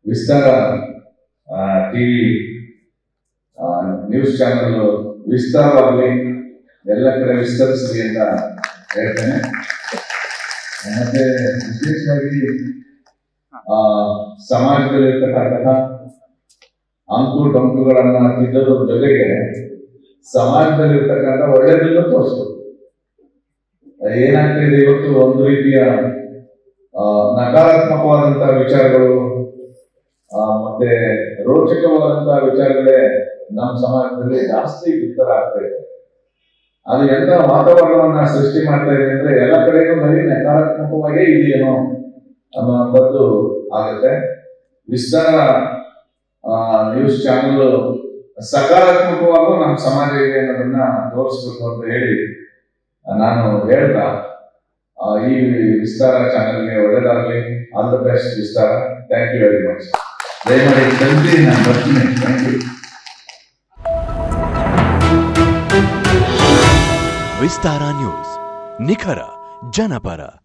ವಿಸ್ತಾರ TV news channel ವಿಸ್ತಾರವಾಗಿ ಎಲ್ಲ ಕಡೆ ವಿಸ್ತರಿಸಲಿ ಅಂತ ಹೇಳ್ತೇನೆ ಮತ್ತೆ ವಿಶೇಷವಾಗಿ ಆ, ಸಮಾಜದಲ್ಲಿರ್ತಕ್ಕಂತಹ ಅಂಕು ಟೊಂಕುಗಳನ್ನ ತಿದ್ದೋದ್ರ ಜೊತೆಗೆ ಸಮಾಜದಲ್ಲಿರ್ತಕ್ಕಂಥ ಒಳ್ಳೆಯದನ್ನು ತೋರಿಸ್ಬೇಕು ಏನಾಗ್ತಿದೆ ಇವತ್ತು ಒಂದು ರೀತಿಯ ಆ, ನಕಾರಾತ್ಮಕವಾದಂತಹ ವಿಚಾರಗಳು ಆ, ಮತ್ತೆ ರೋಚಕವಾದಂತಹ ವಿಚಾರಗಳೇ ನಮ್ಮ ಸಮಾಜದಲ್ಲಿ ಜಾಸ್ತಿ ಬಿತ್ತರ ಆಗ್ತಾ ಇದೆ ಅದು ಎಂತ ವಾತಾವರಣವನ್ನ ಸೃಷ್ಟಿ ಮಾಡ್ತಾ ಇದೆ ಅಂದ್ರೆ ಎಲ್ಲ ಕಡೆಗೂ ಬರೀ ನಕಾರಾತ್ಮಕವಾಗೇ ಇದೆಯೇನೋ ಅನ್ನುವಂಥದ್ದು ಆಗುತ್ತೆ ವಿಸ್ತಾರ ನ್ಯೂಸ್ ಚಾನಲ್ ಸಕಾರಾತ್ಮಕವಾಗೂ ನಮ್ಮ ಸಮಾಜ ಇದೆ ಅನ್ನೋದನ್ನ ತೋರಿಸ್ಬೇಕು ಅಂತ ಹೇಳಿ ನಾನು ಹೇಳ್ತಾ ಆ, ಈ ವಿಸ್ತಾರ ಚಾನೆಲ್ಗೆ ಒಳ್ಳೇದಾಗಲಿ all the best Vistara thank you very much ದಯಮಾಡಿ ಕಲ್ತಿ ನಾನು ಬರ್ತೀನಿ ಥ್ಯಾಂಕ್ ಯು ವಿಸ್ತಾರ ನ್ಯೂಸ್ ನಿಖರ ಜನಪರ